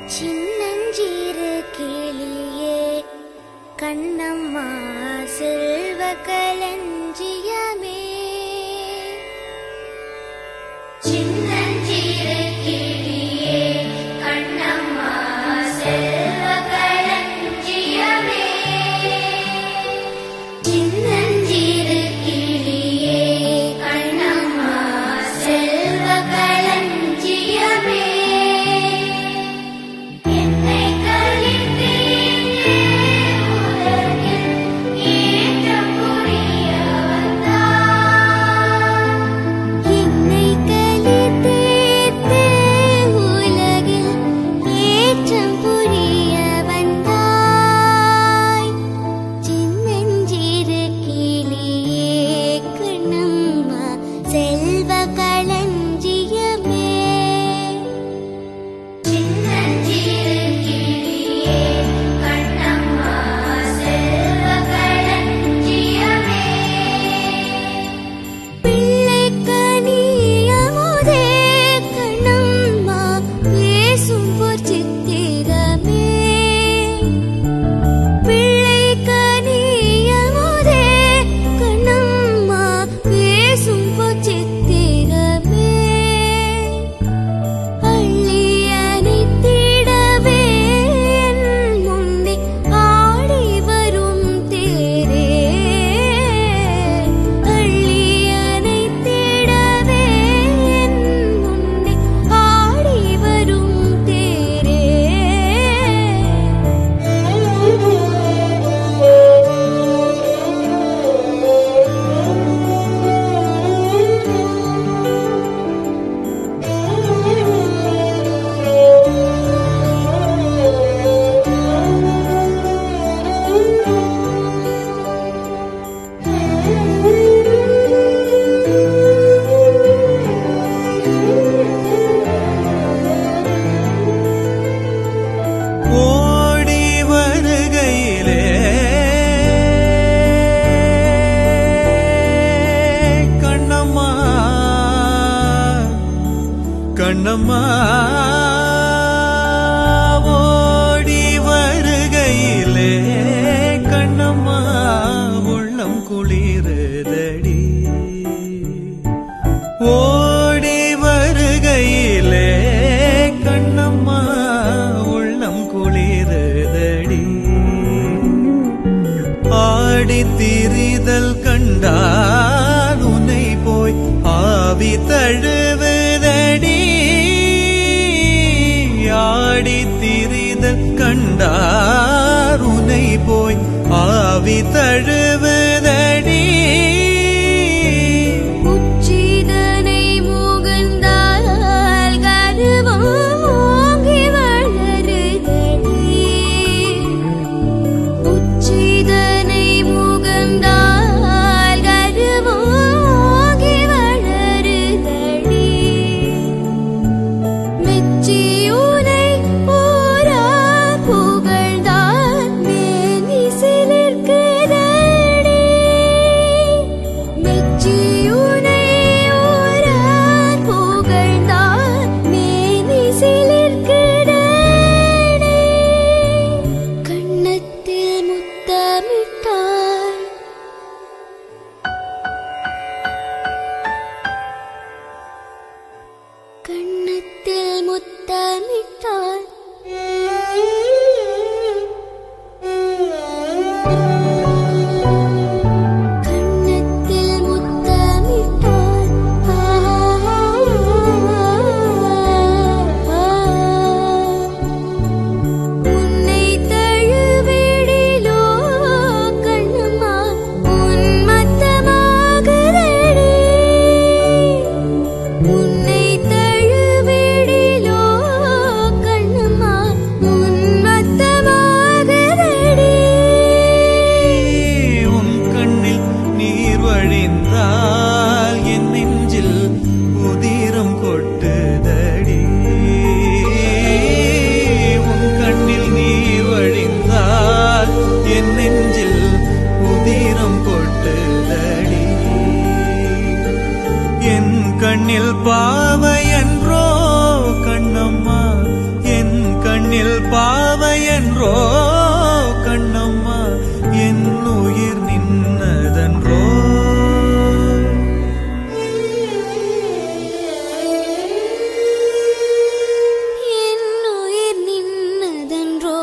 சின்னஞ்சிறு கிளியே கண்ணம்மா செல்வ களஞ்சியமே சின்னஞ்சிறு கிளியே கண்ணம்மா செல்வ களஞ்சியமே சின்னஞ்சிறு கிளியே கண்ணம்மா செல்வ களஞ்சியமே என்னை கலித்தேனே உலகில் ஏற்றம் புரிய வந்தாய். என்னை கலித்தேத்தே உலகில் ஏற்றம் புரிய வந்தாய். சின்னஞ்சிறு கிளியே கண்ணம்மா செல்வ களஞ்சியமே சின்னஞ்சிறு கிளியே கண்ணம்மா செல்வ களஞ்சியமே பிள்ளைக்கனி அமுதே கண்ணம்மா பேசும் பொற்சித்திரமே பிள்ளைக்கனி அமுதே கண்ணம்மா பேசும் பொற்சித்திரமே அள்ளி அணைத்திடவே என் முன்னே ஆடி வரும் தேரே அள்ளி அணைத்திடவே என் முன்னே ஆடி வரும் தேரே ஓடி வருகையிலே கண்ணம்மா கண்ணம்மா ஓடி வருகையிலே கண்ணம்மா உள்ளம் குளிருதடி ஓடி வருகையிலே கண்ணம்மா உள்ளம் குளிருதடி ஆடி திரிதல் கண்டால் உன்னை போய் ஆவி தழுவுதடி ஆடி திரிதல் கண்டார் உன்னை போய் ஆவி தழுவுதடி உச்சிதனை முகந்தால் கருவம் ஓங்கி வளருதடி உச்சிதனை முகந்தால் கருவம் ஓங்கி வளருதடி மெச்சியுனை ஓரா புகழ்ந்தான் மேனி சிலிர்க்குதடி மெச்சியுனை ஓரா புகழ்ந்தான் மேனி சிலிர்க்குதடி கண்ணத்தில் முத்தமிட்டாய் கண்ணத்தில் முத்தமிட்டாய் கண்ணத்தில் முத்தமிட்டாய் உன்னை தழுவிடிலோ கண்ணம்மா உன்மத்தமாகுதடி உன்னை தழுவிடிலோ கண்ணம்மா என்றோ கண்ணம்மா என் உயிர் நின்னதன்றோ என் உயிர் நின்னதன்றோ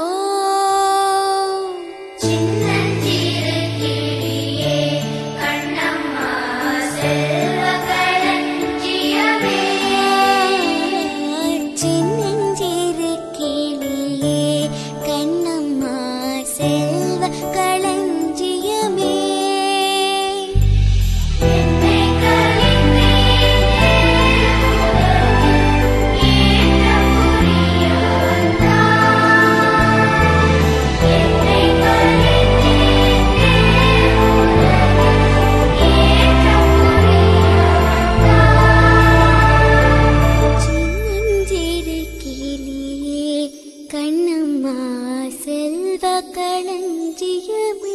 சின்னஞ்சிறு கிளியே கண்ணம்மா செல்வ களஞ்சியமே சின்னஞ்சிறு கிளியே கண்ணம்மா செல்வ களஞ்சியமே என்னை கலிந்தே ஏற்ற புரியாதா என்னை கலிந்தே ஏற்ற புரியாதா சின்னஞ்சிறு கிளியே கண்ணம்மா செல்வ களஞ்சியமே